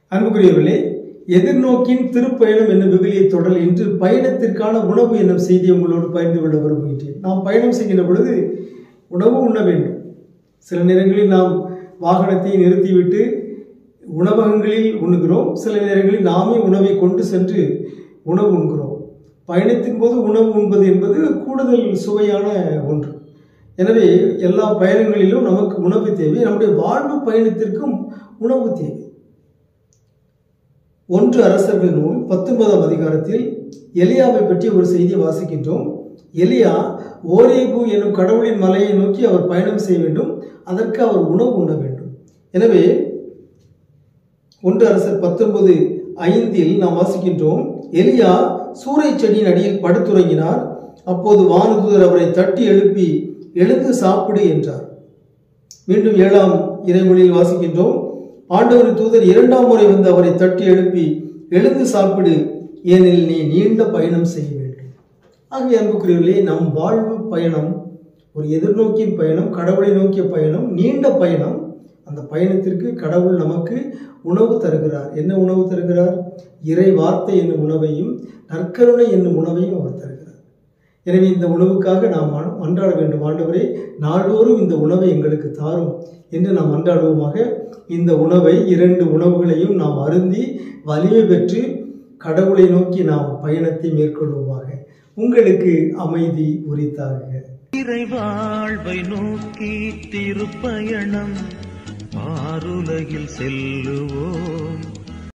அன்புக்குரியவர்களே எதிர்நோக்கின் திருப்பயணம் என்னும் விவிலிய தொடர் இன்று பயணத்திற்கான உணவு என்னும் செய்தியை உங்களோடு பகிர்ந்து கொள்ள விரும்புகின்றேன் நாம் பயணம் செய்கின்ற பொழுது உணவு உண்ண வேண்டும் சில நேரங்களில் நாம் வாகனத்தை நிறுத்திவிட்டு உணவகங்களில் உண்ணுகிறோம் சில நேரங்களில் நாமே உணவை கொண்டு சென்று உணவு உண்கிறோம் பயணத்தின் போது உணவு உண்பது என்பது கூடுதல் சுவையான ஒன்று எனவே எல்லா பயணங்களிலும் நமக்கு உணவு தேவை நம்முடைய வாழ்வு பயணத்திற்கும் உணவு தேவை ஒன்று அரசர்கள் நூல் பத்தொன்பதாம் அதிகாரத்தில் எலியாவை பற்றி ஒரு செய்தியை வாசிக்கின்றோம் எலியா ஓரேபு என்னும் கடவுளின் மலையை நோக்கி அவர் பயணம் செய்ய வேண்டும் அதற்கு அவர் உணவு உண்ண வேண்டும் எனவே ஒன்று அரசர் பத்தொன்பது ஐந்தில் நாம் வாசிக்கின்றோம் எலியா சூறை செடியின் அடியில் படுத்துறங்கினார் அப்போது வானதூதர் அவரை தட்டி எழுப்பி எழுந்து சாப்பிடு என்றார் மீண்டும் ஏழாம் இறைமொழியில் வாசிக்கின்றோம் ஆண்டவரின் தூதர் இரண்டாம் முறை வந்து அவரை தட்டி எழுப்பி எழுந்து சாப்பிடு ஏனெனில் நீ நீண்ட பயணம் செய்ய வேண்டும் ஆகிய அன்புக்குரியவர்களே நம் வாழ்வு பயணம் ஒரு எதிர்நோக்கின் பயணம் கடவுளை நோக்கிய பயணம் நீண்ட பயணம் அந்த பயணத்திற்கு கடவுள் நமக்கு உணவு தருகிறார் என்ன உணவு தருகிறார் இறை வார்த்தை என்னும் உணவையும் நற்கருணை என்னும் உணவையும் அவர் தருகிறார் எனவே இந்த உணவுக்காக நாம் மன்றாட வேண்டும் ஆண்டவரே நாள்தோறும் இந்த உணவை எங்களுக்கு தாரும் என்று நாம் மன்றாடுவோமாக இந்த உணவை இரண்டு உணவுகளையும் நாம் அருந்தி வலிமை பெற்று கடவுளை நோக்கி நாம் பயணத்தை மேற்கொள்வோமாக உங்களுக்கு அமைதி உரித்தாக இறை வாழ்வை நோக்கி திருப்பயணம் மாறுலகில் செல்லுவோம்